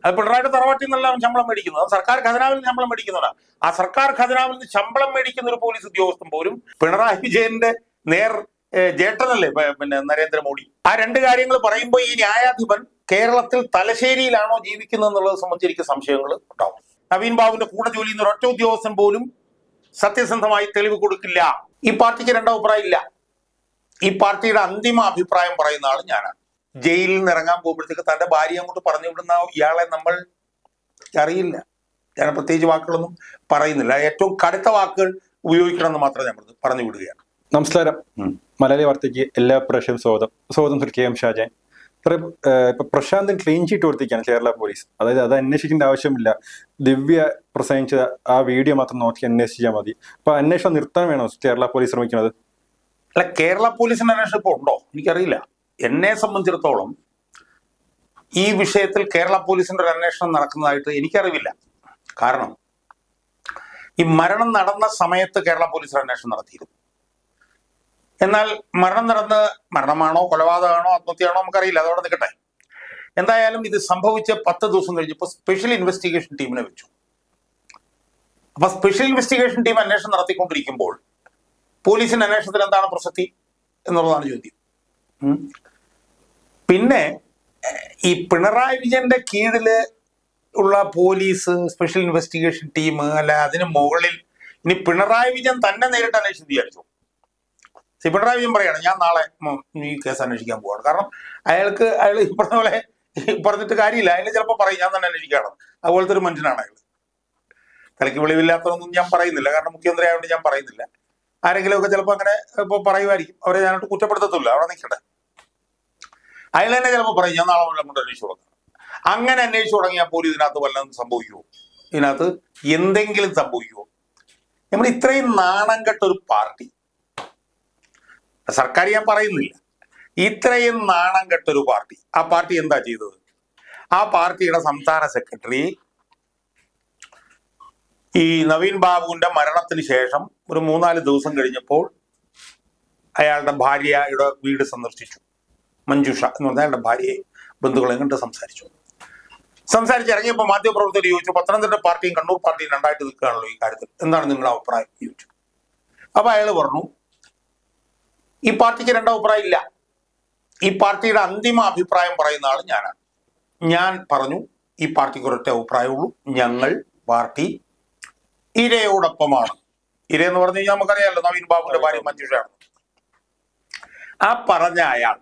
അത് പിണറായിയുടെ തറവാട്ടിൽ നിന്നല്ല അവൻ ശമ്പളം മേടിക്കുന്നത് അത് സർക്കാർ ഖജനാവിൽ നിന്ന് ശമ്പളം മേടിക്കുന്നതാണ് ആ സർക്കാർ ഖജനാവിൽ നിന്ന് ശമ്പളം മേടിക്കുന്ന ഒരു പോലീസ് ഉദ്യോഗസ്ഥൻ പോലും പിണറായി വിജയന്റെ നേർ ഏഹ്, ജേട്ടനല്ലേ പ- പിന്നെ നരേന്ദ്രമോദി ആ രണ്ട് കാര്യങ്ങൾ പറയുമ്പോൾ ഈ ന്യായാധിപൻ കേരളത്തിൽ തലശ്ശേരിയിലാണോ ജീവിക്കുന്നത് എന്നുള്ളത് സംബന്ധിച്ച് എനിക്ക് സംശയങ്ങൾ ഉണ്ടാവും നവീൻ ബാബുവിന്റെ കൂടെ ജോലി ചെയ്യുന്ന ഒരൊറ്റ ഉദ്യോഗസ്ഥൻ പോലും സത്യസന്ധമായി തെളിവ് കൊടുക്കില്ല ഈ പാർട്ടിക്ക് രണ്ടാം അഭിപ്രായം ഇല്ല ഈ പാർട്ടിയുടെ അന്തിമ അഭിപ്രായം പറയുന്ന ആൾ ഞാനാണ് ജയിലിൽ നിന്ന് ഇറങ്ങാൻ പോകുമ്പോഴത്തേക്ക് തന്റെ ഭാര്യ അങ്ങോട്ട് പറഞ്ഞു വിടുന്ന ഇയാളെ നമ്മൾ അറിയില്ല ഞാൻ പ്രത്യേകിച്ച് വാക്കുകളൊന്നും പറയുന്നില്ല ഏറ്റവും കടുത്ത വാക്കുകൾ ഉപയോഗിക്കണം എന്ന് മാത്രം ഞാൻ പറഞ്ഞു- പറഞ്ഞു വിടുകയാണ് നമസ്കാരം ഉം. മലയാളി വാർത്തയ്ക്ക് എല്ലാ പ്രേക്ഷകരും സ്വാഗതം സ്വാഗതം ശ്രീ കെ എം ഷാജാൻ സാറേ ഏഹ് ഇപ്പൊ പ്രശാന്തൻ ക്ലീൻ ചീറ്റ് കൊടുത്തിരിക്കുകയാണ് കേരള പോലീസ് അതായത് അത് അന്വേഷിക്കേണ്ട ആവശ്യമില്ല ദിവ്യ പ്രസംഗിച്ച ആ വീഡിയോ മാത്രം നോക്കി അന്വേഷിച്ചാൽ മതി അപ്പൊ അന്വേഷണം നിർത്താൻ വേണോ കേരള പോലീസ് ശ്രമിക്കുന്നത് അല്ല കേരള പോലീസിന്റെ അന്വേഷണം ഇപ്പോൾ ഉണ്ടോ എനിക്കറിയില്ല എന്നെ സംബന്ധിച്ചിടത്തോളം ഈ വിഷയത്തിൽ കേരള പോലീസിന്റെ ഒരു അന്വേഷണം നടക്കുന്നതായിട്ട് എനിക്കറിവില്ല കാരണം ഈ മരണം നടന്ന സമയത്ത് കേരള പോലീസ് ഒരു അന്വേഷണം നടത്തിയിരുന്നു എന്നാൽ മരണം നടന്ന് മരണമാണോ കൊലപാതകമാണോ ആത്മഹത്യയാണോ നമുക്കറിയില്ല അതോടെ നിൽക്കട്ടെ എന്തായാലും ഇത് സംഭവിച്ച പത്ത് ദിവസം കഴിഞ്ഞപ്പോൾ സ്പെഷ്യൽ ഇൻവെസ്റ്റിഗേഷൻ ടീമിനെ വെച്ചു അപ്പൊ സ്പെഷ്യൽ ഇൻവെസ്റ്റിഗേഷൻ ടീം അന്വേഷണം നടത്തിക്കൊണ്ടിരിക്കുമ്പോൾ പോലീസിന്റെ അന്വേഷണത്തിന് എന്താണ് പ്രസക്തി എന്നുള്ളതാണ് ചോദ്യം ഉം. പിന്നെ ഏഹ്, ഈ പിണറായി വിജയന്റെ കീഴില് ഉള്ള പോലീസ് സ്പെഷ്യൽ ഇൻവെസ്റ്റിഗേഷൻ ടീം അല്ല അതിന് മുകളിൽ ഇനി പിണറായി വിജയൻ തന്നെ നേരിട്ട് അന്വേഷിച്ച് വിചാരിച്ചു സി പിണറായി വിജയൻ പറയാണ് ഞാൻ നാളെ ഉം, ഈ കേസ് അന്വേഷിക്കാൻ പോവാണ് കാരണം അയാൾക്ക് അയാൾ ഈ പറഞ്ഞ പോലെ ഈ പറഞ്ഞിട്ട് കാര്യമില്ല അയാൾ ചിലപ്പോൾ പറയും ഞാൻ തന്നെ അന്വേഷിക്കണം അതുപോലത്തെ ഒരു മനുഷ്യനാണ് അയാൾ തലയ്ക്ക് വെളിവില്ലാത്തതൊന്നും ഞാൻ പറയുന്നില്ല കാരണം മുഖ്യമന്ത്രി ആയതുകൊണ്ട് ഞാൻ പറയുന്നില്ല ആരെങ്കിലും ഒക്കെ ചിലപ്പോൾ അങ്ങനെ ഇപ്പോൾ പറയുമായിരിക്കും അവരെ ഞാനോട്ട് കുറ്റപ്പെടുത്തത്തില്ല അവിടെ നിൽക്കട്ടെ അയാൾ തന്നെ ചിലപ്പോൾ പറയും ഞാൻ നാളെ മുതൽ അങ്ങോട്ട് അന്വേഷിച്ചു തുടങ്ങാം അങ്ങനെ അന്വേഷിച്ചു തുടങ്ങിയാൽ പോലും ഇതിനകത്ത് വല്ലതും സംഭവിക്കുമോ ഇതിനകത്ത് എന്തെങ്കിലും സംഭവിക്കുമോ നമ്മൾ ഇത്രയും നാണം കെട്ട ഒരു പാർട്ടി സർക്കാർ ഞാൻ പറയുന്നില്ല ഇത്രയും നാണം കെട്ടൊരു പാർട്ടി ആ പാർട്ടി എന്താ ചെയ്തത് ആ പാർട്ടിയുടെ സംസ്ഥാന സെക്രട്ടറി ഈ നവീൻ ബാബുവിന്റെ മരണത്തിന് ശേഷം ഒരു മൂന്നാല് ദിവസം കഴിഞ്ഞപ്പോൾ അയാളുടെ ഭാര്യയുടെ വീട് സന്ദർശിച്ചു മഞ്ജുഷ എന്ന് പറഞ്ഞ അയാളുടെ ഭാര്യയെ ബന്ധുക്കളെ കണ്ട് സംസാരിച്ചു സംസാരിച്ച് ഇറങ്ങിയപ്പോൾ മാധ്യമപ്രവർത്തകർ ചോദിച്ചു പത്തനംതിട്ട പാർട്ടിയും കണ്ണൂർ പാർട്ടിയും രണ്ടായിട്ട് നിൽക്കുകയാണല്ലോ ഈ കാര്യത്തിൽ എന്താണ് നിങ്ങളുടെ അഭിപ്രായം എന്ന് ചോദിച്ചു അപ്പൊ അയാൾ പറഞ്ഞു ഈ പാർട്ടിക്ക് രണ്ടാം അഭിപ്രായം ഇല്ല ഈ പാർട്ടിയുടെ അന്തിമ അഭിപ്രായം പറയുന്ന ആൾ ഞാനാണ് ഞാൻ പറഞ്ഞു ഈ പാർട്ടിക്ക് ഒരൊറ്റ അഭിപ്രായമുള്ളൂ ഞങ്ങൾ പാർട്ടി ഇരയോടൊപ്പമാണ് ഇര എന്ന് പറഞ്ഞു കഴിഞ്ഞാൽ നമുക്കറിയാമല്ലോ നവീൻ ബാബുവിന്റെ ഭാര്യ മഞ്ജുഷയാണ് ആ പറഞ്ഞ അയാൾ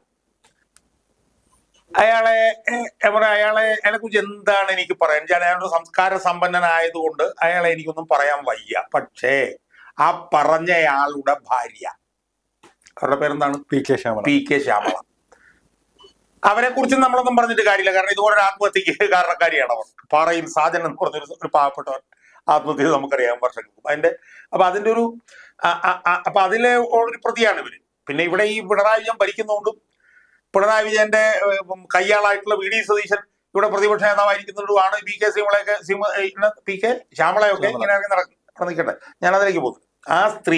അയാളെ ഏഹ്, എന്താ പറയാ, അയാളെ അയാളെ കുറിച്ച് എന്താണ് എനിക്ക് പറയാൻ ഞാൻ അയാളുടെ സംസ്കാര സമ്പന്നനായതുകൊണ്ട് അയാളെ എനിക്കൊന്നും പറയാൻ വയ്യ പക്ഷേ ആ പറഞ്ഞയാളുടെ ഭാര്യ അവരുടെ പേരെന്താണ് P K Shyamala P K Shyamala അവരെ കുറിച്ച് നമ്മളൊന്നും പറഞ്ഞിട്ട് കാര്യമില്ല കാരണം ഇതുപോലെ ഒരു ആത്മഹത്യക്ക് കാരണക്കാരിയാണ് അവർ പാറയിൽ സാജൻ എന്ന് പറഞ്ഞൊരു ഒരു പാവപ്പെട്ടവൻ ആത്മഹത്യ ചെയ്ത് നമുക്കറിയാം വർഷങ്ങൾക്ക് അതിന്റെ അപ്പൊ അതിന്റെ ഒരു ആ- ആ- ആ- അപ്പൊ അതിലെ ഒരു പ്രതിയാണ് ഇവര് പിന്നെ ഇവിടെ ഈ പിണറായി വിജയൻ ഭരിക്കുന്നതുകൊണ്ടും പിണറായി വിജയന്റെ ഏഹ്, ഉം, കയ്യാളായിട്ടുള്ള വി ഡി സതീശൻ ഇവിടെ പ്രതിപക്ഷ നേതാവായിരിക്കുന്നതുമാണ് പി കെ ശ്രീമളയൊക്കെ ശ്രീമ ഏഹ്, ഇന്ന പി കെ ശ്യാമളയൊക്കെ ഇങ്ങനെ ഇറങ്ങി നട- നടന്നിക്കട്ടെ ഞാൻ അതിലേക്ക് പോകുന്നു ആ സ്ത്രീ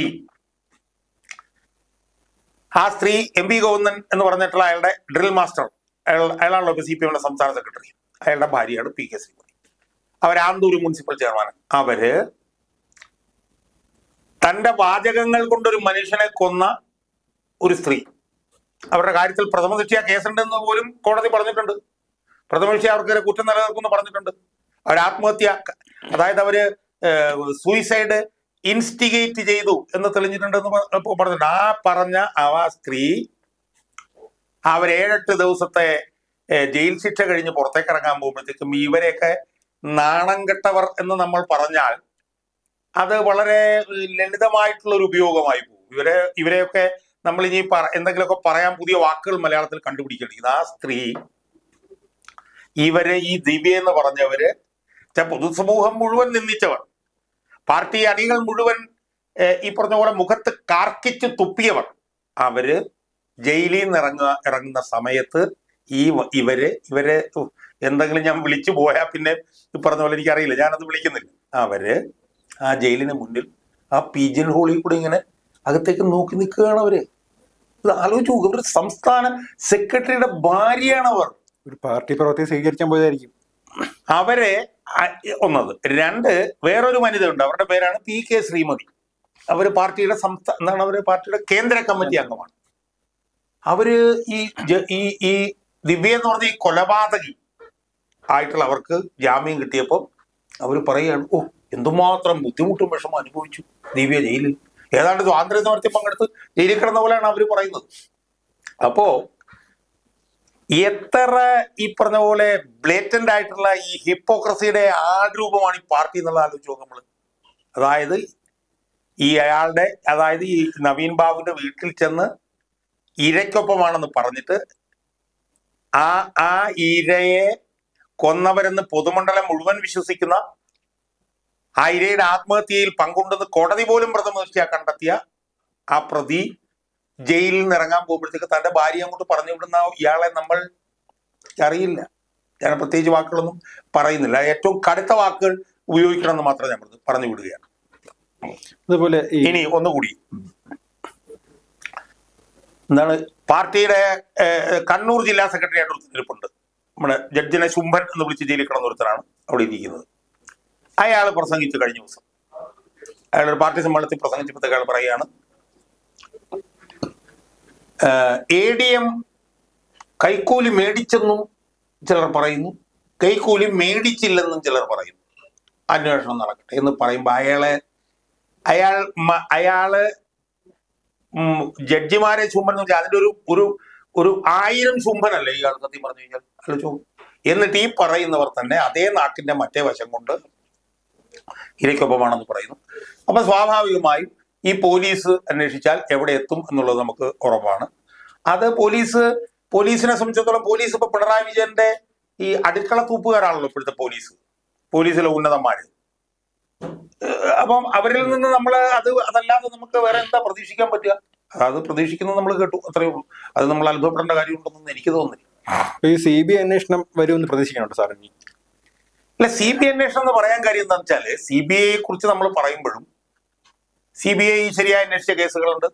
ആ സ്ത്രീ എം പി ഗോവിന്ദൻ എന്ന് പറഞ്ഞിട്ടുള്ള അയാളുടെ ഡ്രിൽ മാസ്റ്റർ അയാൾ അയാളാണല്ലോ ഇപ്പൊ സി പി എമ്മിന്റെ സംസ്ഥാന സെക്രട്ടറി അയാളുടെ ഭാര്യയാണ് പി കെ ശ്രീമതി അവർ ആന്തൂർ മുനിസിപ്പൽ ചെയർമാൻ അവര് തന്റെ വാചകങ്ങൾ കൊണ്ടൊരു മനുഷ്യനെ കൊന്ന ഒരു സ്ത്രീ അവരുടെ കാര്യത്തിൽ പ്രഥമ ദൃഷ്ടിയ കേസുണ്ടെന്ന് പോലും കോടതി പറഞ്ഞിട്ടുണ്ട് പ്രഥമ ദൃഷ്ടിയ അവർക്കെതിരെ കുറ്റം നിലനിൽക്കുമെന്ന് പറഞ്ഞിട്ടുണ്ട് അവർ ആത്മഹത്യ അതായത് അവര് സൂയിസൈഡ് ഇൻസ്റ്റിഗേറ്റ് ചെയ്തു എന്ന് തെളിഞ്ഞിട്ടുണ്ടെന്ന് പ- പറഞ്ഞിട്ടുണ്ട് ആ പറഞ്ഞ ആ സ്ത്രീ അവർ ഏഴെട്ട് ദിവസത്തെ ഏഹ്, ജയിൽ ശിക്ഷ കഴിഞ്ഞ് പുറത്തേക്ക് ഇറങ്ങാൻ പോകുമ്പോഴത്തേക്കും ഇവരെയൊക്കെ നാണം കെട്ടവർ എന്ന് നമ്മൾ പറഞ്ഞാൽ അത് വളരെ ഏഹ്, ലളിതമായിട്ടുള്ള ഒരു ഉപയോഗമായി പോകും ഇവരെ ഇവരെയൊക്കെ നമ്മൾ ഇനി പറ എന്തെങ്കിലുമൊക്കെ പറയാൻ പുതിയ വാക്കുകൾ മലയാളത്തിൽ കണ്ടുപിടിക്കേണ്ടിയിരിക്കുന്നു ആ സ്ത്രീ ഇവരെ ഈ ദിവ്യ എന്ന് പറഞ്ഞവര് ച്ച പൊതുസമൂഹം മുഴുവൻ നിന്ദിച്ചവർ പാർട്ടി അണികൾ മുഴുവൻ ഏഹ്, ഈ പറഞ്ഞ പോലെ മുഖത്ത് കാർക്കിച്ച് തുപ്പിയവർ അവര് ജയിലിൽ നിന്ന് ഇറങ്ങുക ഇറങ്ങുന്ന സമയത്ത് ഈ വ- ഇവര് ഇവരെ ഉഹ്, എന്തെങ്കിലും ഞാൻ വിളിച്ചു പോയാൽ പിന്നെ ഈ പറഞ്ഞ പോലെ എനിക്കറിയില്ല ഞാനത് വിളിക്കുന്നില്ല അവര് ആ ജയിലിന് മുന്നിൽ ആ പീജൻ ഹോളിൽ കൂടി ഇങ്ങനെ അകത്തേക്ക് നോക്കി നിൽക്കുകയാണ് അവര് ഇത് ആലോചിച്ച് നോക്കുക ഒരു സംസ്ഥാന സെക്രട്ടറിയുടെ ഭാര്യയാണ് അവർ ഒരു പാർട്ടി പ്രവർത്തി സ്വീകരിക്കാൻ പോയതായിരിക്കും അവരെ അ- ഒന്നത് രണ്ട് വേറൊരു വനിതയുണ്ട് അവരുടെ പേരാണ് പി കെ ശ്രീമതി അവർ പാർട്ടിയുടെ സംസ്ഥാന എന്താണ് അവർ പാർട്ടിയുടെ കേന്ദ്ര കമ്മിറ്റി അംഗമാണ് അവര് ഈ ജ- ഈ ഈ ദിവ്യ എന്ന് പറഞ്ഞ ഈ കൊലപാതകി ആയിട്ടുള്ള അവർക്ക് ജാമ്യം കിട്ടിയപ്പോൾ അവർ പറയുകയാണ് ഓ എന്തുമാത്രം ബുദ്ധിമുട്ടും വിഷമം അനുഭവിച്ചു ദിവ്യ ജയിലിൽ ഏതാണ്ട് സ്വാതന്ത്ര്യ സമരത്തിൽ പങ്കെടുത്ത് ജയിലിൽ കിടന്ന പോലെയാണ് അവർ പറയുന്നത് അപ്പോ എത്ര ഈ പറഞ്ഞ പോലെ ബ്ലേറ്റന്റ് ആയിട്ടുള്ള ഈ ഹിപ്പോക്രസിയുടെ ആഗ്രൂപമാണ് ഈ പാർട്ടി എന്നുള്ള ആലോചിച്ച് നോക്കും നമ്മള് അതായത് ഈ അയാളുടെ അതായത് ഈ നവീൻ ബാബുവിന്റെ വീട്ടിൽ ചെന്ന് ഇരയ്ക്കൊപ്പമാണെന്ന് പറഞ്ഞിട്ട് ആ ആ ഇരയെ കൊന്നവരെന്ന് പൊതുമണ്ഡലം മുഴുവൻ വിശ്വസിക്കുന്ന ആ ഇരയുടെ ആത്മഹത്യയിൽ പങ്കുണ്ടെന്ന് കോടതി പോലും പ്രഥമ ദൃഷ്ടിയാ കണ്ടെത്തിയ ആ പ്രതി ജയിലിൽ നിന്ന് ഇറങ്ങാൻ പോകുമ്പോഴത്തേക്ക് തന്റെ ഭാര്യ അങ്ങോട്ട് പറഞ്ഞു വിടുന്ന ഇയാളെ നമ്മൾ അറിയില്ല ഞാൻ പ്രത്യേകിച്ച് വാക്കുകളൊന്നും പറയുന്നില്ല ഏറ്റവും കടുത്ത വാക്കുകൾ ഉപയോഗിക്കണമെന്ന് മാത്രം ഞാൻ പറഞ്ഞു- പറഞ്ഞു വിടുകയാണ് അതുപോലെ ഈ ഇനി ഒന്നുകൂടി എന്താണ് പാർട്ടിയുടെ ഏഹ്, കണ്ണൂർ ജില്ലാ സെക്രട്ടറി ആയിട്ട് ഒരുത്തരിപ്പുണ്ട് നമ്മുടെ ജഡ്ജിനെ ശുംഭൻ എന്ന് വിളിച്ച് ജയിലിൽ കിടന്ന ഒരുത്തരാണ് അവിടെ ഇരിക്കുന്നത് അയാൾ പ്രസംഗിച്ചു കഴിഞ്ഞ ദിവസം അയാൾ ഒരു പാർട്ടി സമ്മേളനത്തിൽ പ്രസംഗിച്ചപ്പോഴത്തേക്ക് അയാൾ പറയുകയാണ് എ ഡി എം കൈക്കൂലി മേടിച്ചെന്നും ചിലർ പറയുന്നു കൈക്കൂലി മേടിച്ചില്ലെന്നും ചിലർ പറയുന്നു അന്വേഷണം നടക്കട്ടെ എന്ന് പറയുമ്പോൾ അയാളെ അയാൾ മ- അയാള് ഉം, ജഡ്ജിമാരെ ചുംബൻ എന്ന് വെച്ചാൽ അതിന്റെ ഒരു ഒരു ഒരു ആയിരം ചുംബനല്ലേ ഇയാൾ സത്യം പറഞ്ഞു കഴിഞ്ഞാൽ ആലോചിച്ചു എന്നിട്ട് ഈ പറയുന്നവർ തന്നെ അതേ നാട്ടിന്റെ മറ്റേ വശം കൊണ്ട് ഇരയ്ക്കൊപ്പമാണെന്ന് പറയുന്നു അപ്പൊ സ്വാഭാവികമായും ഈ പോലീസ് അന്വേഷിച്ചാൽ എവിടെ എത്തും എന്നുള്ളത് നമുക്ക് ഉറപ്പാണ് അത് പോലീസ് പോലീസിനെ സംബന്ധിച്ചിടത്തോളം പോലീസ് ഇപ്പൊ പിണറായി വിജയന്റെ ഈ അടുക്കള തൂപ്പുകാരാണല്ലോ ഇപ്പോഴത്തെ പോലീസ് പോലീസിലെ ഉന്നതന്മാര് ഏഹ് അപ്പം അവരിൽ നിന്ന് നമ്മൾ അത് അതല്ലാതെ നമുക്ക് വേറെ എന്താ പ്രതീക്ഷിക്കാൻ പറ്റുക അത് പ്രതീക്ഷിക്കുന്നത് നമ്മൾ കേട്ടു അത്രയേ ഉള്ളൂ അത് നമ്മൾ അത്ഭുതപ്പെടേണ്ട കാര്യമുണ്ടെന്നൊന്നും എനിക്ക് തോന്നുന്നില്ല ഈ സി ബി ഐ അന്വേഷണം വരുമെന്ന് പ്രതീക്ഷിക്കുന്നുണ്ട് സാർ ഇനി അല്ല സി ബി ഐ അന്വേഷണം എന്ന് പറയാൻ കാര്യം എന്താണെന്ന് വെച്ചാല് സി ബി ഐയെ കുറിച്ച് നമ്മൾ പറയുമ്പോഴും സി ബി ഐ ശരിയായി അന്വേഷിച്ച കേസുകളുണ്ട്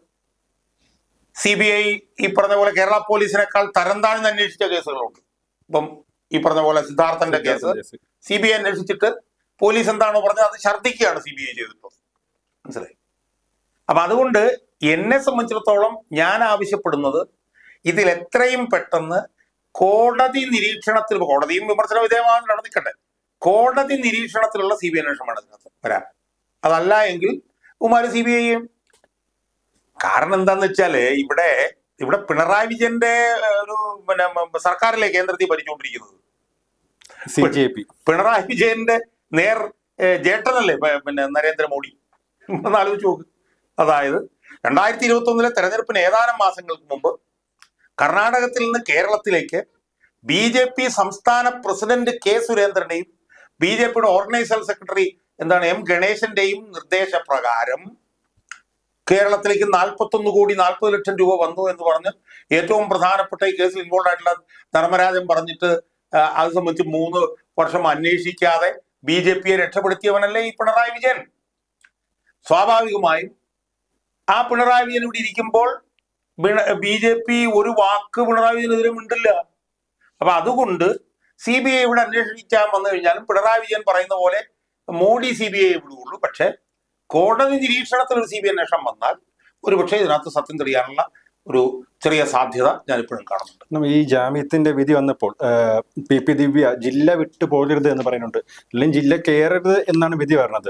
സി ബി ഐ ഈ പറഞ്ഞ പോലെ കേരള പോലീസിനേക്കാൾ തരം താഴ്ന്ന് അന്വേഷിച്ച കേസുകളുണ്ട് ഇപ്പം ഈ പറഞ്ഞ പോലെ സിദ്ധാർത്ഥന്റെ കേസ് സി ബി ഐ അന്വേഷിച്ചിട്ട് പോലീസ് എന്താണോ പറഞ്ഞത് അത് ഛർദ്ദിക്കുകയാണ് സി ബി ഐ ചെയ്തിട്ടുള്ളത് മനസ്സിലായി അപ്പൊ അതുകൊണ്ട് എന്നെ സംബന്ധിച്ചിടത്തോളം ഞാൻ ആവശ്യപ്പെടുന്നത് ഇതിൽ എത്രയും പെട്ടെന്ന് കോടതി നിരീക്ഷണത്തിൽ കോടതിയും വിമർശന വിധേയമാണ് നടന്നിക്കട്ടെ കോടതി നിരീക്ഷണത്തിലുള്ള സി ബി ഐ അന്വേഷണം വേണം ഇതിനകത്ത് വരാൻ അതല്ല എങ്കിൽ കുമാര് സി ബി ഐയും കാരണം എന്താന്ന് വെച്ചാല് ഇവിടെ ഇവിടെ പിണറായി വിജയന്റെ ഏഹ്, ഒരു പിന്നെ മ- സർക്കാരിലെ കേന്ദ്രത്തിൽ ഭരിച്ചുകൊണ്ടിരിക്കുന്നത് സി ജെ പി പിണറായി വിജയന്റെ നേർ ഏഹ്, ജേട്ടനല്ലേ പ- പിന്നെ നരേന്ദ്രമോദി ഒന്ന് ആലോചിച്ച് നോക്ക് അതായത് രണ്ടായിരത്തി ഇരുപത്തി ഒന്നിലെ തെരഞ്ഞെടുപ്പിന് ഏതാനും മാസങ്ങൾക്ക് മുമ്പ് കർണാടകത്തിൽ നിന്ന് കേരളത്തിലേക്ക് ബി ജെ പി സംസ്ഥാന പ്രസിഡന്റ് കെ സുരേന്ദ്രന്റെയും ബി ജെ പിയുടെ ഓർഗനൈസൽ സെക്രട്ടറി എന്താണ് എം ഗണേശന്റെയും നിർദ്ദേശപ്രകാരം കേരളത്തിലേക്ക് നാൽപ്പത്തൊന്ന് കോടി നാൽപ്പത് ലക്ഷം രൂപ വന്നു എന്ന് പറഞ്ഞ് ഏറ്റവും പ്രധാനപ്പെട്ട ഈ കേസിൽ ഇൻവോൾവ് ആയിട്ടുള്ള ധർമ്മരാജൻ പറഞ്ഞിട്ട് ആ, അത് സംബന്ധിച്ച് മൂന്ന് വർഷം അന്വേഷിക്കാതെ ബി ജെ പിയെ രക്ഷപ്പെടുത്തിയവനല്ലേ ഈ പിണറായി വിജയൻ സ്വാഭാവികമായും ആ പിണറായി വിജയൻ ഇവിടെ ഇരിക്കുമ്പോൾ ബി ജെ പി ഒരു വാക്ക് പിണറായി വിജയനെതിരെ മിണ്ടില്ല അപ്പൊ അതുകൊണ്ട് സി ബി ഐ ഇവിടെ അന്വേഷിക്കാൻ വന്നു കഴിഞ്ഞാലും പിണറായി വിജയൻ പറയുന്ന പോലെ മോഡി സി ബി ഐ വിടുകയുള്ളൂ പക്ഷെ കോടതി നിരീക്ഷണത്തിൽ ഒരു സി ബി ഐ അന്വേഷണം വന്നാൽ ഒരുപക്ഷെ ഇതിനകത്ത് സത്യം തെളിയാനുള്ള ഒരു ചെറിയ സാധ്യത ഞാൻ ഇപ്പോഴും കാണുന്നുണ്ട് നമ്മ ഈ ജാമ്യത്തിന്റെ വിധി വന്നപ്പോൾ ആഹ്, പി പി ദിവ്യ ജില്ല വിട്ടു പോകരുത് എന്ന് പറയുന്നുണ്ട് അല്ലെങ്കിൽ ജില്ല കയറരുത് എന്നാണ് വിധി പറഞ്ഞത്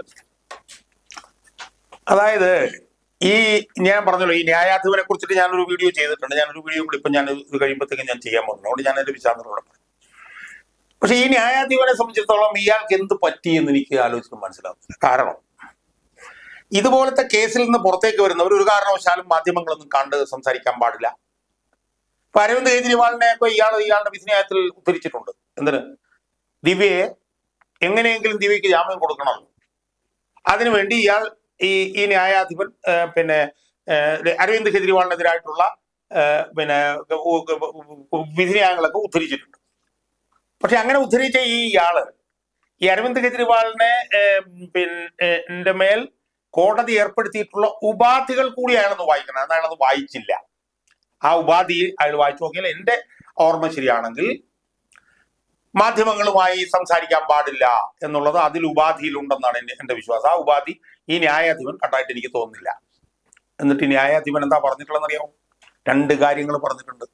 അതായത് ഈ ഞാൻ പറഞ്ഞല്ലോ ഈ ന്യായാധിപനെ കുറിച്ചിട്ട് ഞാനൊരു വീഡിയോ ചെയ്തിട്ടുണ്ട് ഞാനൊരു വീഡിയോ കൂടി ഇപ്പം ഞാൻ ഇത് കഴിയുമ്പോഴത്തേക്കും ഞാൻ ചെയ്യാൻ പോകുന്നു അതുകൊണ്ട് ഞാൻ അതിന്റെ വിശാന്തങ്ങളോടെ പറയും പക്ഷെ ഈ ന്യായാധിപനെ സംബന്ധിച്ചിടത്തോളം ഇയാൾക്ക് എന്ത് പറ്റി എന്ന് എനിക്ക് ആലോചിച്ച് മനസ്സിലാവുന്നില്ല കാരണം ഇതുപോലത്തെ കേസിൽ നിന്ന് പുറത്തേക്ക് വരുന്നവർ ഒരു കാരണവശാലും മാധ്യമങ്ങളൊന്നും കണ്ട് സംസാരിക്കാൻ പാടില്ല ഇപ്പൊ അരവിന്ദ് കെജ്രിവാളിനെ ഒക്കെ ഇയാൾ ഇയാളുടെ വിധിന്യായത്തിൽ ഉദ്ധരിച്ചിട്ടുണ്ട് എന്തിന് ദിവ്യയെ എങ്ങനെയെങ്കിലും ദിവ്യക്ക് ജാമ്യം കൊടുക്കണമല്ലോ അതിനുവേണ്ടി ഇയാൾ ഈ ഈ ന്യായാധിപൻ ആ, പിന്നെ ആ, അരവിന്ദ് കെജ്രിവാളിനെതിരായിട്ടുള്ള ആ, പിന്നെ ഉ- ഉ- വിധിന്യായങ്ങളൊക്കെ ഉദ്ധരിച്ചിട്ടുണ്ട് പക്ഷെ അങ്ങനെ ഉദ്ധരിച്ച ഈ ഇയാള് ഈ അരവിന്ദ് കെജ്രിവാളിനെ ഏം, പിന്നെ ന്റെ മേൽ കോടതി ഏർപ്പെടുത്തിയിട്ടുള്ള ഉപാധികൾ കൂടി അയാളൊന്ന് വായിക്കണം എന്നാൽ അയാളത് വായിച്ചില്ല ആ ഉപാധി അയാൾ വായിച്ചു നോക്കിയാൽ എന്റെ ഓർമ്മ ശരിയാണെങ്കിൽ മാധ്യമങ്ങളുമായി സംസാരിക്കാൻ പാടില്ല എന്നുള്ളത് അതിൽ ഉപാധിയിലുണ്ടെന്നാണ് എന്റെ എന്റെ വിശ്വാസം ആ ഉപാധി ഈ ന്യായാധിപൻ കണ്ടായിട്ട് എനിക്ക് തോന്നുന്നില്ല എന്നിട്ട് ഈ ന്യായാധിപൻ എന്താ പറഞ്ഞിട്ടുള്ളതെന്ന് അറിയാമോ രണ്ട് കാര്യങ്ങൾ പറഞ്ഞിട്ടുണ്ട്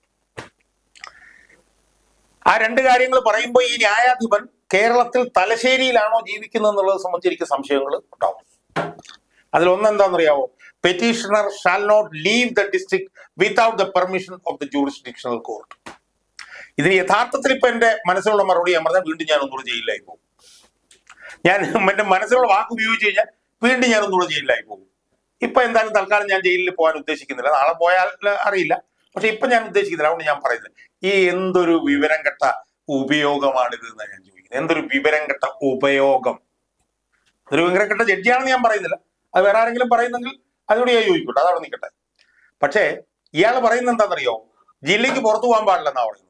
ആ രണ്ട് കാര്യങ്ങൾ പറയുമ്പോൾ ഈ ന്യായാധിപൻ കേരളത്തിൽ തലശ്ശേരിയിലാണോ ജീവിക്കുന്നത് എന്നുള്ളത് സംബന്ധിച്ച് എനിക്ക് സംശയങ്ങൾ ഉണ്ടാവും അതിലൊന്ന് എന്താണെന്നറിയാവോ petitioner shall not leave the district without the permission of the jurisdictional court ഇതിന് യഥാർത്ഥത്തിൽ ഇപ്പൊ എന്റെ മനസ്സിലുള്ള മറുപടി ഞാൻ പറഞ്ഞാൽ വീണ്ടും ഞാൻ ഒന്നുകൂടെ ജയിലിലായി പോകും ഞാൻ എന്റെ മനസ്സിലുള്ള വാക്ക് ഉപയോഗിച്ച് കഴിഞ്ഞാൽ വീണ്ടും ഞാൻ ഒന്നുകൂടെ ജയിലിലായി പോകും ഇപ്പൊ എന്തായാലും തൽക്കാലം ഞാൻ ജയിലിൽ പോകാൻ ഉദ്ദേശിക്കുന്നില്ല നാളെ പോയാൽ അറിയില്ല പക്ഷെ ഇപ്പൊ ഞാൻ ഉദ്ദേശിക്കുന്നില്ല അതുകൊണ്ട് ഞാൻ പറയുന്നത് ഈ എന്തൊരു വിവരം കെട്ട ഉപയോഗമാണിത് എന്നാണ് ഞാൻ ചോദിക്കുന്നത് എന്തൊരു വിവരം കെട്ട ഉപയോഗം ഒരു വിവരം കെട്ട ജഡ്ജിയാണെന്ന് ഞാൻ പറയുന്നില്ല അത് വേറെ ആരെങ്കിലും പറയുന്നെങ്കിൽ അതിനോട് ഞാൻ ചോദിക്കട്ടെ അതവിടെ നിൽക്കട്ടെ പക്ഷേ ഇയാൾ പറയുന്നത് എന്താണെന്നറിയോ ജില്ലയ്ക്ക് പുറത്തു പോകാൻ പാടില്ലെന്നാ പറയുന്നത്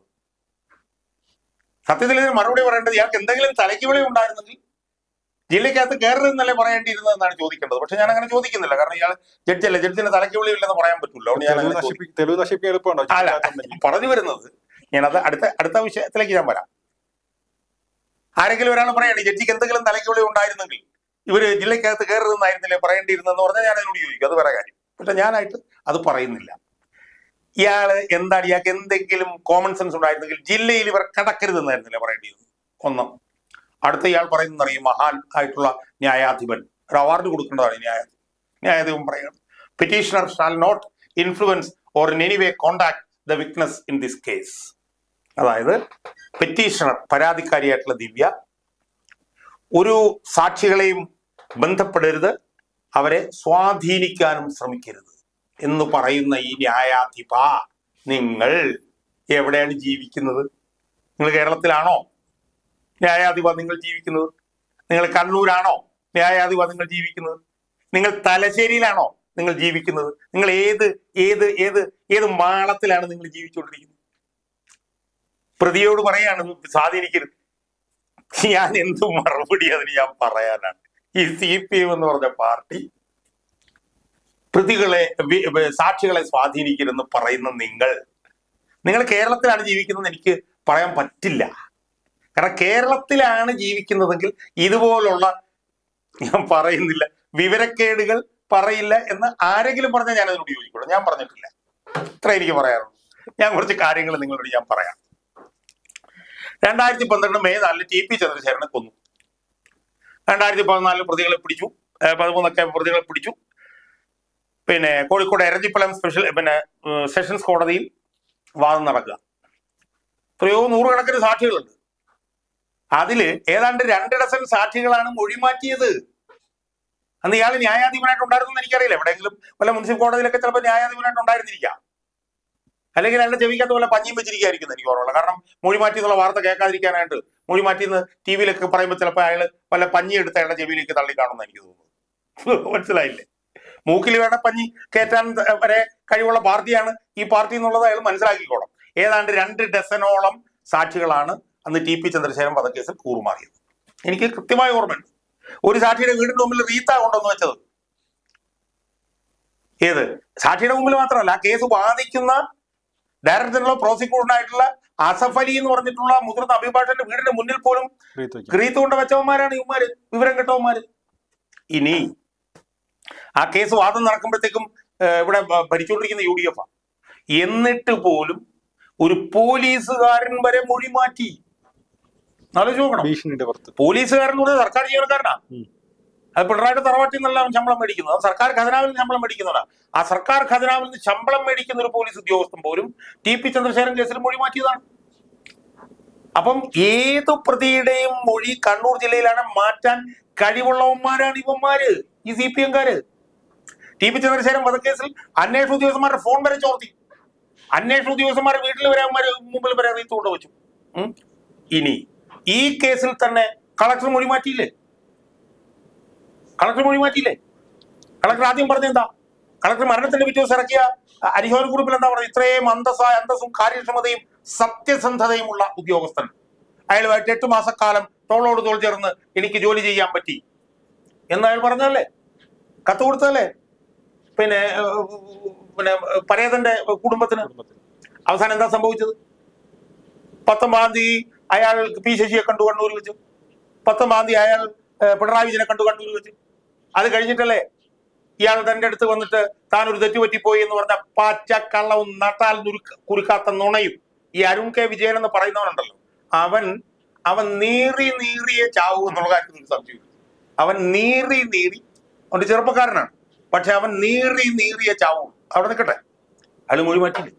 സത്യത്തിൽ ഇതിന് മറുപടി പറയേണ്ടത് ഇയാൾക്ക് എന്തെങ്കിലും തലയ്ക്ക് വിളി ഉണ്ടായിരുന്നെങ്കിൽ ജില്ലയ്ക്കകത്ത് കയറരുതെന്നല്ലേ പറയേണ്ടിയിരുന്നത് എന്നാണ് ചോദിക്കേണ്ടത് പക്ഷെ ഞാൻ അങ്ങനെ ചോദിക്കുന്നില്ല കാരണം ഇയാൾ ജഡ്ജല്ല ജഡ്ജിന് തലയ്ക്ക് വിളി ഇല്ലെന്ന് പറയാൻ പറ്റില്ല അതുകൊണ്ട് ഞാൻ തെളിവ് അങ്ങനെ ചോദിക്കുന്നില്ല. നശിപ്പി തെളിവ് നശിപ്പിക്കാൻ എളുപ്പമുണ്ടോ അല്ല ചുമതലാത്തുണ്ടെങ്കിൽ? പറഞ്ഞു വരുന്നത് ഞാനത് അടുത്ത അടുത്ത വിഷയത്തിലേക്ക് ഞാൻ വരാം ആരെങ്കിലും ഒരാൾ പറയാണ് ജഡ്ജിക്ക് എന്തെങ്കിലും തലയ്ക്കുള്ളി ഉണ്ടായിരുന്നെങ്കിൽ ഇവര് ജില്ലക്കകത്ത് കയറുന്നതായിരുന്നില്ലേ പറയേണ്ടിയിരുന്നെന്ന് പറഞ്ഞാൽ ഞാൻ അതിനോട് ചോദിക്കും അത് വേറെ കാര്യം പക്ഷെ ഞാനായിട്ട് അത് പറയുന്നില്ല ഇയാള് എന്താണ് ഇയാൾക്ക് എന്തെങ്കിലും കോമൺ സെൻസ് ഉണ്ടായിരുന്നെങ്കിൽ ജില്ലയിൽ ഇവർ കടക്കരുതെന്നായിരുന്നില്ലേ പറയേണ്ടിയിരുന്നത് ഒന്ന് അടുത്ത ഇയാൾ പറയുന്നത് ഈ മഹാൻ ആയിട്ടുള്ള ന്യായാധിപൻ ഒരു അവാർഡ് കൊടുക്കേണ്ടതാണ് ഈ ന്യായാധിപൻ ന്യായാധിപൻ പറയുന്നത് petitioner shall not influence or in any way contact the witness in this case അതായത് പെറ്റീഷണർ പരാതിക്കാരിയായിട്ടുള്ള ദിവ്യ ഒരു സാക്ഷികളെയും ബന്ധപ്പെടരുത് അവരെ സ്വാധീനിക്കാനും ശ്രമിക്കരുത് എന്ന് പറയുന്ന ഈ ന്യായാധിപ നിങ്ങൾ എവിടെയാണ് ജീവിക്കുന്നത് നിങ്ങൾ കേരളത്തിലാണോ ന്യായാധിപ നിങ്ങൾ ജീവിക്കുന്നത് നിങ്ങൾ കണ്ണൂരാണോ ന്യായാധിപ നിങ്ങൾ ജീവിക്കുന്നത് നിങ്ങൾ തലശ്ശേരിയിലാണോ നിങ്ങൾ ജീവിക്കുന്നത് നിങ്ങൾ ഏത് ഏത് ഏത് ഏത് മാളത്തിലാണ് നിങ്ങൾ ജീവിച്ചുകൊണ്ടിരിക്കുന്നത് പ്രതിയോട് പറയാണ് സ്വാധീനിക്കരുത് ഞാൻ എന്ത് മറുപടി അതിന് ഞാൻ പറയാനാണ് ഈ സി പി എം എന്ന് പറഞ്ഞ പാർട്ടി പ്രതികളെ വി- വി- സാക്ഷികളെ സ്വാധീനിക്കരുതെന്ന് പറയുന്ന നിങ്ങൾ നിങ്ങൾ കേരളത്തിലാണ് ജീവിക്കുന്നത് എനിക്ക് പറയാൻ പറ്റില്ല കാരണം കേരളത്തിലാണ് ജീവിക്കുന്നതെങ്കിൽ ഇതുപോലുള്ള ഞാൻ പറയുന്നില്ല വിവരക്കേടുകൾ പറയില്ല എന്ന് ആരെങ്കിലും പറഞ്ഞാൽ ഞാൻ അതിനോട് യോജിക്കുള്ളൂ ഞാൻ പറഞ്ഞിട്ടില്ല ഇത്ര എനിക്ക് പറയാറുള്ളൂ ഞാൻ കുറച്ച് കാര്യങ്ങൾ നിങ്ങളോട് ഞാൻ പറയാം രണ്ടായിരത്തി പന്ത്രണ്ട് മെയ് നാലിന് ടി പി ചന്ദ്രശേഖരനെ കൊന്നു രണ്ടായിരത്തി പതിനാലിൽ പ്രതികളെ പിടിച്ചു ഏഹ് പതിമൂന്നൊക്കെ പ്രതികളെ പിടിച്ചു പിന്നെ കോഴിക്കോട് എരഞ്ഞിപ്പലം സ്പെഷ്യൽ പിന്നെ ഏഹ് സെഷൻസ് കോടതിയിൽ വാദം നടക്കുക എത്രയോ നൂറുകണക്കിന് സാക്ഷികളുണ്ട് അതില് ഏതാണ്ട് രണ്ട് ഡസൻ സാക്ഷികളാണ് മൊഴി മാറ്റിയത് അന്ന് ഇയാൾ ന്യായാധിപനായിട്ട് ഉണ്ടായിരുന്നു എനിക്കറിയില്ല എവിടെയെങ്കിലും വല്ല മുനിസിപ്പൽ കോടതിയിലൊക്കെ ചിലപ്പോൾ ന്യായാധിപനായിട്ട് ഉണ്ടായിരുന്നിരിക്കാം അല്ലെങ്കിൽ അയാളുടെ ചെവിക്കകത്ത് വല്ല പഞ്ഞിയും വെച്ചിരിക്കുകയായിരിക്കും എനിക്ക് ഓർമ്മയുള്ളത് കാരണം മൊഴി മാറ്റി എന്നുള്ള വാർത്ത കേൾക്കാതിരിക്കാനായിട്ട് മൊഴി മാറ്റി എന്ന് ടി വിയിലൊക്കെ പറയുമ്പോൾ ചിലപ്പോൾ അയാൾ വല്ല പഞ്ഞി എടുത്ത് അയാളുടെ ചെവിയിലേക്ക് തള്ളി കാണുമെന്ന് എനിക്ക് തോന്നുന്നു മനസ്സിലായില്ലേ മൂക്കിൽ വേണ്ട പഞ്ഞി കയറ്റാൻ വരെ കഴിവുള്ള പാർട്ടിയാണ് ഈ പാർട്ടി എന്നുള്ളത് അയാൾ മനസ്സിലാക്കിക്കോളും ഏതാണ്ട് രണ്ട് ഡസനോളം സാക്ഷികളാണ് അന്ന് ടി പി ചന്ദ്രശേഖരൻ വധക്കേസിൽ കൂറുമാറിയത് എനിക്ക് കൃത്യമായ ഓർമ്മയുണ്ട് ഒരു സാക്ഷിയുടെ വീടിന്റെ മുമ്പിൽ റീത്ത കൊണ്ടുവന്ന് വെച്ചത് ഏത് സാക്ഷിയുടെ മുമ്പിൽ മാത്രമല്ല ആ കേസ് വാദിക്കുന്ന ഡയറക്ടർ ജനറൽ ഓഫ് പ്രോസിക്യൂഷനായിട്ടുള്ള അസഫ് അലി എന്ന് പറഞ്ഞിട്ടുള്ള മുതിർന്ന അഭിഭാഷകന്റെ വീടിന്റെ മുന്നിൽ പോലും റീത്ത് വെക്കാം. ഗ്രീത്ത് കൊണ്ട് വെച്ചവന്മാരാണ് ഇവന്മാര് വിവരം കെട്ടവന്മാര് ഇനി ആ കേസ് വാദം നടക്കുമ്പോഴത്തേക്കും ഏഹ്, ഇവിടെ ഭ- ഭരിച്ചുകൊണ്ടിരിക്കുന്ന യു ഡി എഫ് എന്നിട്ട് പോലും ഒരു പോലീസുകാരൻ വരെ മൊഴി മാറ്റി ആലോചിച്ച് നോക്കണം ഭീഷണിയുടെ പുറത്ത് പോലീസുകാരൻ എന്ന് പറഞ്ഞാൽ സർക്കാർ ജീവനക്കാരനാ ഉം. അത് പിണറായിട്ട് തറവാട്ടിൽ നിന്നല്ല അവൻ ശമ്പളം മേടിക്കുന്നത് അത് സർക്കാർ ഖജനാവിൽ നിന്ന് ശമ്പളം മേടിക്കുന്നതാണ് ആ സർക്കാർ ഖജനാവിൽ നിന്ന് ശമ്പളം മേടിക്കുന്ന ഒരു പോലീസ് ഉദ്യോഗസ്ഥൻ പോലും ടി പി ചന്ദ്രശേഖരൻ കേസിൽ മൊഴി മാറ്റിയതാണ് അപ്പം ഏതു പ്രതിയുടെയും മൊഴി കണ്ണൂർ ജില്ലയിലാണ് മാറ്റാൻ കഴിവുള്ളവന്മാരാണ് ഇവന്മാര് ഈ സി പി എംകാര് ടി പി ചന്ദ്രശേഖരൻ വധക്കേസിൽ അന്വേഷണ ഉദ്യോഗസ്ഥന്മാരുടെ ഫോൺ വരെ ചോർത്തി അന്വേഷണ ഉദ്യോഗസ്ഥന്മാരുടെ വീട്ടിൽ വരെ അവന്മാര് മുമ്പിൽ വരെ റീത്ത് കൊണ്ടുവച്ചു ഉം. ഇനി ഈ കേസിൽ തന്നെ കളക്ടർ മൊഴി മാറ്റിയില്ലേ കളക്ടർ മൊഴി മാറ്റിയില്ലേ കളക്ടർ ആദ്യം പറഞ്ഞെന്താ കളക്ടർ മരണത്തിന്റെ പിറ്റേ ദിവസം ഇറക്കിയ അരിഹോര കുറിപ്പിൽ എന്താ പറയുക ഇത്രയും അന്തസ്സായ അന്തസ്സും കാര്യക്ഷമതയും സത്യസന്ധതയുമുള്ള ഉദ്യോഗസ്ഥൻ അയാളുമായിട്ട് എട്ട് മാസക്കാലം തോളോട് തോൾ ചേർന്ന് എനിക്ക് ജോലി ചെയ്യാൻ പറ്റി എന്ന് അയാൾ പറഞ്ഞല്ലേ കത്ത് കൊടുത്തല്ലേ പിന്നെ ഏഹ്, പിന്നെ പരേതന്റെ കുടുംബത്തിന് കുടുംബത്തിൽ അവസാനം എന്താ സംഭവിച്ചത് പത്തൊമ്പതാം തീയതി അയാൾ പി ശശിയെ കണ്ടു കണ്ണൂരിൽ വെച്ചു പത്തൊമ്പതാം തീയതി അയാൾ ഏഹ്, പിണറായി വിജയനെ കണ്ടു കണ്ണൂരിൽ വെച്ചു അത് കഴിഞ്ഞിട്ടല്ലേ ഇയാൾ തന്റെ അടുത്ത് വന്നിട്ട് താൻ ഒരു തെറ്റുപറ്റിപ്പോയി എന്ന് പറഞ്ഞ പച്ചക്കള്ളവും നട്ടാൽ നുരുക്ക കുരുക്കാത്ത നുണയും ഈ അരുൺ കെ വിജയൻ എന്ന് പറയുന്നവനുണ്ടല്ലോ അവൻ അവൻ നീറി നീറിയെ ചാവൂ എന്നുള്ള കാര്യത്തിൽ ഒരു സംശയമില്ല അവൻ നീറി നീറി അവന്റെ ചെറുപ്പക്കാരനാണ് പക്ഷെ അവൻ നീറി നീറിയെ ചാവൂ അവിടെ നിൽക്കട്ടെ അയാൾ മൊഴി മാറ്റില്ല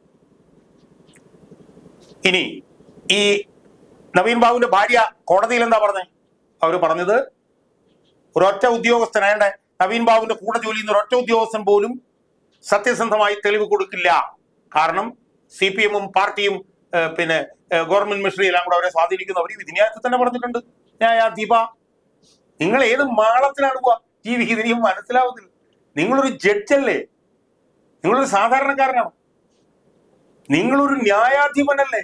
ഇനി ഈ നവീൻ ബാബുവിന്റെ ഭാര്യ കോടതിയിൽ എന്താ പറഞ്ഞേ അവര് പറഞ്ഞത് ഒരൊറ്റ ഉദ്യോഗസ്ഥൻ അയാളുടെ നവീൻ ബാബുവിന്റെ കൂടെ ജോലി ചെയ്യുന്ന ഒരൊറ്റ ഉദ്യോഗസ്ഥൻ പോലും സത്യസന്ധമായി തെളിവ് കൊടുക്കില്ല കാരണം സി പി എമ്മും പാർട്ടിയും ഏഹ്, പിന്നെ ഏഹ്, ഗവൺമെന്റ് മിഷണറി എല്ലാം കൂടെ അവരെ സ്വാധീനിക്കുന്നു അവർ വിധിന്യായത്തിൽ തന്നെ പറഞ്ഞിട്ടുണ്ട് ന്യായാധിപ നിങ്ങൾ ഏത് മാളത്തിലാണ് പോവാ ഈ വിധി മനസ്സിലാവുന്നില്ല നിങ്ങളൊരു ജഡ്ജല്ലേ നിങ്ങളൊരു സാധാരണക്കാരനാണ് നിങ്ങളൊരു ന്യായാധിപനല്ലേ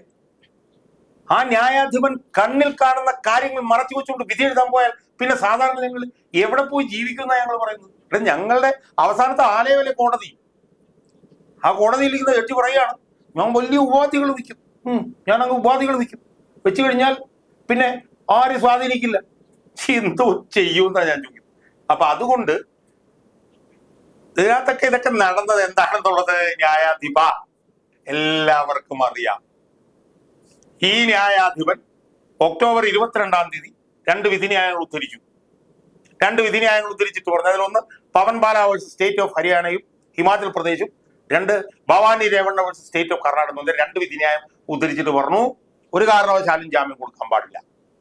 ആ ന്യായാധിപൻ കണ്ണിൽ കാണുന്ന കാര്യങ്ങൾ മറച്ചു വെച്ചുകൊണ്ട് വിധി എഴുതാൻ പോയാൽ പിന്നെ സാധാരണ നിങ്ങൾ എവിടെ പോയി ജീവിക്കുന്ന ഞങ്ങൾ പറയുന്നത് ഇവിടെ ഞങ്ങളുടെ അവസാനത്തെ ആലയമല്ലേ കോടതി ആ കോടതിയിൽ ഇരിക്കുന്ന ജഡ്ജി പറയുകയാണ് ഞാൻ വലിയ ഉപാധികൾ വയ്ക്കും ഉം, ഞാൻ അങ്ങ് ഉപാധികൾ വയ്ക്കും വെച്ചു കഴിഞ്ഞാൽ പിന്നെ ആരും സ്വാധീനിക്കില്ല എന്തോ ചെയ്യുമെന്നാ ഞാൻ ചോദിക്കുന്നത് അപ്പൊ അതുകൊണ്ട് ഇതിനകത്തൊക്കെ ഇതൊക്കെ നടന്നത് എന്താണെന്നുള്ളത് ന്യായാധിപ എല്ലാവർക്കും അറിയാം ഈ ന്യായാധിപൻ ഒക്ടോബർ ഇരുപത്തിരണ്ടാം തീയതി രണ്ട് വിധിന്യായങ്ങൾ ഉദ്ധരിച്ചു രണ്ട് വിധിന്യായങ്ങൾ ഉദ്ധരിച്ചിട്ട് പറഞ്ഞു അതിലൊന്ന് Pawan Bala versus state of ഹരിയാനയും ഹിമാചൽ പ്രദേശും രണ്ട് Bhavani Revanna versus state of Karnataka എന്ന് പറഞ്ഞ രണ്ട് വിധിന്യായം ഉദ്ധരിച്ചിട്ട് പറഞ്ഞു ഒരു കാരണവശാലും ജാമ്യം കൊടുക്കാൻ പാടില്ല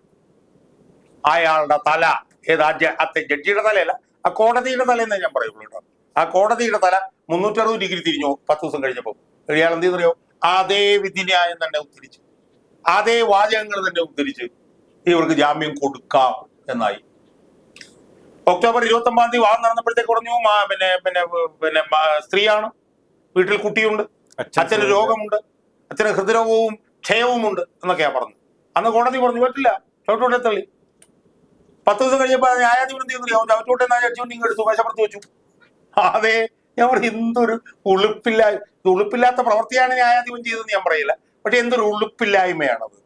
അയാളുടെ തല ഏത് ആ ജ- ആ തെ- ജഡ്ജിയുടെ തലയല്ല ആ കോടതിയുടെ തലയെന്നേ ഞാൻ പറയുള്ളൂ കേട്ടോ ആ കോടതിയുടെ തല മുന്നൂറ്ററുപത് ഡിഗ്രി തിരിഞ്ഞു പത്ത് ദിവസം കഴിഞ്ഞപ്പോൾ ഇയാൾ എന്ത് ചെയ്തറിയോ അതേ വിധിന്യായം തന്നെ ഉദ്ധരിച്ചു അതേ വാചകങ്ങൾ തന്നെ ഉദ്ധരിച്ച് ഇവർക്ക് ജാമ്യം കൊടുക്കാം എന്നായി ഒക്ടോബർ ഇരുപത്തി ഒമ്പതാം തീയതി വാദം നടന്നപ്പോഴത്തേക്ക് പറഞ്ഞു മാ- പിന്നെ പിന്നെ പിന്നെ മാ- സ്ത്രീയാണ് വീട്ടിൽ കുട്ടിയുണ്ട് അച്ഛൻ അച്ഛന് രോഗമുണ്ട് അച്ഛന് ഹൃദ്രോഗവും ക്ഷയവുമുണ്ട് എന്നൊക്കെയാ പറഞ്ഞു അന്ന് കോടതി പറഞ്ഞു പറ്റില്ല ചവിട്ടോട്ടെ തള്ളി പത്ത് ദിവസം കഴിഞ്ഞപ്പോൾ ന്യായാധിപൻ എന്ത് ചെയ്യുന്നു ചവിട്ടോട്ടെ എന്നാ ജഡ്ജി നിങ്ങൾ എടുത്തു മേശപ്പുറത്ത് വെച്ചു അതെ ഞാൻ പറയും എന്തൊരു ഉളുപ്പില്ല ഇത് ഉളുപ്പില്ലാത്ത പ്രവൃത്തിയാണ് ന്യായാധിപൻ ചെയ്തതെന്ന് ഞാൻ പറയില്ല പക്ഷെ എന്തൊരു ഉളുപ്പില്ലായ്മയാണത്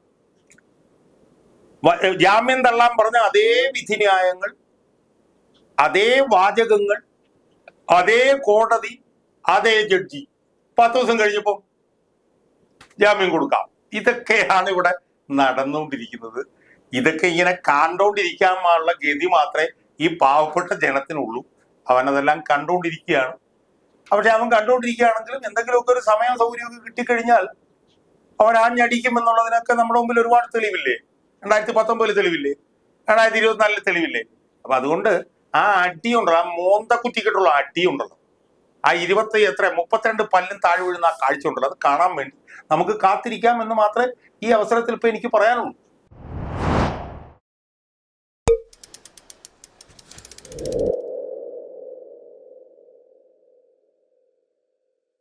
വ- ജാമ്യം തള്ളാൻ പറഞ്ഞ അതേ വിധിന്യായങ്ങൾ അതേ വാചകങ്ങൾ അതേ കോടതി അതേ ജഡ്ജി പത്ത് ദിവസം കഴിഞ്ഞപ്പോ ജാമ്യം കൊടുക്കാം ഇതൊക്കെയാണ് ഇവിടെ നടന്നുകൊണ്ടിരിക്കുന്നത് ഇതൊക്കെ ഇങ്ങനെ കണ്ടോണ്ടിരിക്കാനുള്ള ഗതി മാത്രമേ ഈ പാവപ്പെട്ട ജനത്തിനുള്ളൂ അവനതെല്ലാം കണ്ടുകൊണ്ടിരിക്കുകയാണ് പക്ഷെ അവൻ കണ്ടുകൊണ്ടിരിക്കുകയാണെങ്കിലും എന്തെങ്കിലുമൊക്കെ ഒരു സമയം സൗകര്യമൊക്കെ കിട്ടിക്കഴിഞ്ഞാൽ അവൻ ആഞ്ഞടിക്കുമെന്നുള്ളതിനൊക്കെ നമ്മുടെ മുമ്പിൽ ഒരുപാട് തെളിവില്ലേ രണ്ടായിരത്തി പത്തൊമ്പതിൽ തെളിവില്ലേ രണ്ടായിരത്തി ഇരുപത്തിനാലിൽ തെളിവില്ലേ അപ്പൊ അതുകൊണ്ട് ആ അടിയുണ്ടല്ലോ ആ മോന്ത കുറ്റിക്കിട്ടുള്ള അടിയുണ്ടല്ലോ ആ ഇരുപത്തി എത്ര മുപ്പത്തിരണ്ട് പല്ലും താഴെ വീഴുന്ന ആ കാഴ്ച ഉണ്ടല്ലോ അത് കാണാൻ വേണ്ടി നമുക്ക് കാത്തിരിക്കാം എന്ന് മാത്രമേ ഈ അവസരത്തിൽ ഇപ്പൊ എനിക്ക് പറയാനുള്ളൂ